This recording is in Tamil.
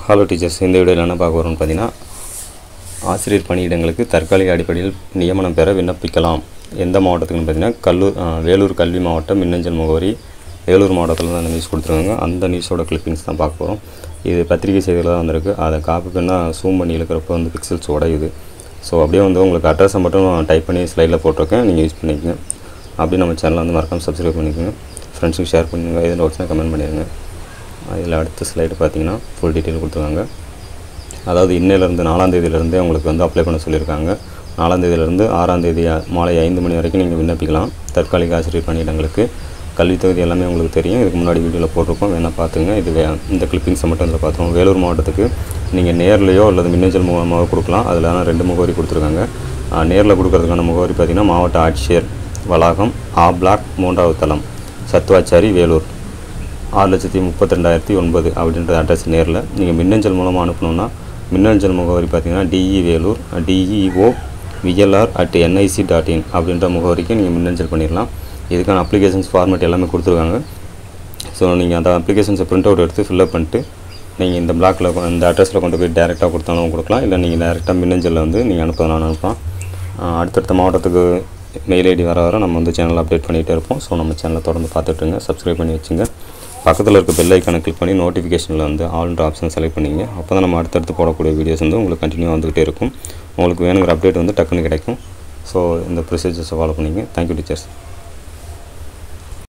ஹலோ டீச்சர்ஸ் இந்த வீடியோவில் என்ன பார்க்க போகிறோம்னு பார்த்தீங்கன்னா ஆசிரியர் பணியிடங்களுக்கு தற்காலிக அடிப்படையில் நியமனம் பெற விண்ணப்பிக்கலாம் எந்த மாவட்டத்துக்குன்னு பார்த்தீங்கன்னா கல்லூர் ஆ, வேலூர் கல்வி மாவட்டம் மின்னஞ்சல் முகவரி வேலூர் மாவட்டத்தில் தான் அந்த நியூஸ் கொடுத்துருக்காங்க அந்த நியூஸோட கிளிப்பிங்ஸ் தான் பார்க்க போகிறோம் இது பத்திரிகை செய்தியில் தான் வந்திருக்கு அதை காப்பி பண்ணால் சூம் பண்ணி இழுக்கிறப்போ வந்து பிக்சல்ஸ் உடையுது ஸோ அப்படியே வந்து உங்களுக்கு அட்ரஸை மட்டும் டைப் பண்ணி ஸ்லைடில் போட்டிருக்கேன் நீங்கள் யூஸ் பண்ணிக்கங்க அப்படியே நம்ம சேனலை வந்து மறக்காம சப்ஸ்கிரைப் பண்ணிக்கோங்க ஃப்ரெண்ட்ஸுக்கு ஷேர் பண்ணுங்கள் எது நோட்ஸ்னா கமெண்ட் பண்ணிடுங்க இதில் அடுத்த ஸ்லைடு பார்த்தீங்கன்னா ஃபுல் டீட்டெயில் கொடுத்துருக்காங்க அதாவது இன்னையிலேருந்து நாலாம் தேதியிலேருந்தே உங்களுக்கு வந்து அப்ளை பண்ண சொல்லியிருக்காங்க நாலாம் தேதியிலேருந்து ஆறாம் தேதி அ- மாலை ஐந்து மணி வரைக்கும் நீங்கள் விண்ணப்பிக்கலாம் தற்காலிக ஆசிரியர் பணியிடங்களுக்கு கல்வித் தொகுதி எல்லாமே உங்களுக்கு தெரியும் இதுக்கு முன்னாடி வீடியோவில் போட்டிருக்கோம் வேணால் பார்த்துங்க இது வே இந்த கிளிப்பிங்ஸை மட்டும் இதில் பார்த்தோம் வேலூர் மாவட்டத்துக்கு நீங்கள் நேர்லையோ அல்லது மின்னஞ்சல் மூலமாக கொடுக்கலாம் அதில் ஆனால் ரெண்டு முகவரி கொடுத்துருக்காங்க நேரில் கொடுக்கறதுக்கான முகவரி பார்த்தீங்கன்னா மாவட்ட ஆட்சியர் வளாகம் ஆ பிளாக் மூன்றாவது தளம் சத்துவாச்சாரி வேலூர் ஆறு லட்சத்தி முப்பத்தி ரெண்டாயிரத்தி ஒன்பது அப்படின்ற அட்ரஸ் நேரில் நீங்கள் மின்னஞ்சல் மூலமாக அனுப்பணுன்னா மின்னஞ்சல் முகவரி பார்த்தீங்கன்னா DE Vellore DEO VLR at NIC dot in அப்படின்ற முகவரிக்கு நீங்கள் மின்னஞ்சல் பண்ணிடலாம் இதுக்கான அப்ளிகேஷன்ஸ் ஃபார்மேட் எல்லாமே கொடுத்துருக்காங்க ஸோ நீங்கள் அந்த அப்ளிகேஷன்ஸை பிரிண்ட் அவுட் எடுத்து ஃபில்அப் பண்ணிட்டு நீங்கள் இந்த பிளாக்ல இந்த அட்ரஸில் கொண்டு போய் டேரெக்டாக கொடுத்தாலும் கொடுக்கலாம் இல்லை நீங்கள் டேரெக்டாக மின்னஞ்சலில் வந்து நீங்கள் அனுப்பலாம் அனுப்பலாம் ஆஹ் அடுத்தடுத்த மாவட்டத்துக்கு மெயில் ஐடி வர வர நம்ம வந்து சேனல் அப்டேட் பண்ணிகிட்டே இருப்போம் ஸோ நம்ம சேனலை தொடர்ந்து பார்த்துட்டுருங்க சப்ஸ்கிரைப் பண்ணி வச்சுங்க பக்கத்தில் இருக்க பெல் ஐக்கானை கிளிக் பண்ணி நோட்டிஃபிகேஷனில் வந்து ஆல்ன்ற ஆப்ஷன் செலக்ட் பண்ணிங்க அப்போ தான் நம்ம அடுத்தடுத்து போடக்கூடிய வீடியோஸ் வந்து உங்களுக்கு கண்டினியூ வந்துகிட்டே இருக்கும் உங்களுக்கு வேணுங்கிற அப்டேட் வந்து டக்குன்னு கிடைக்கும் ஸோ இந்த ப்ரொசீஜர்ஸை ஃபாலோ பண்ணிங்க தேங்க்யூ டீச்சர்ஸ்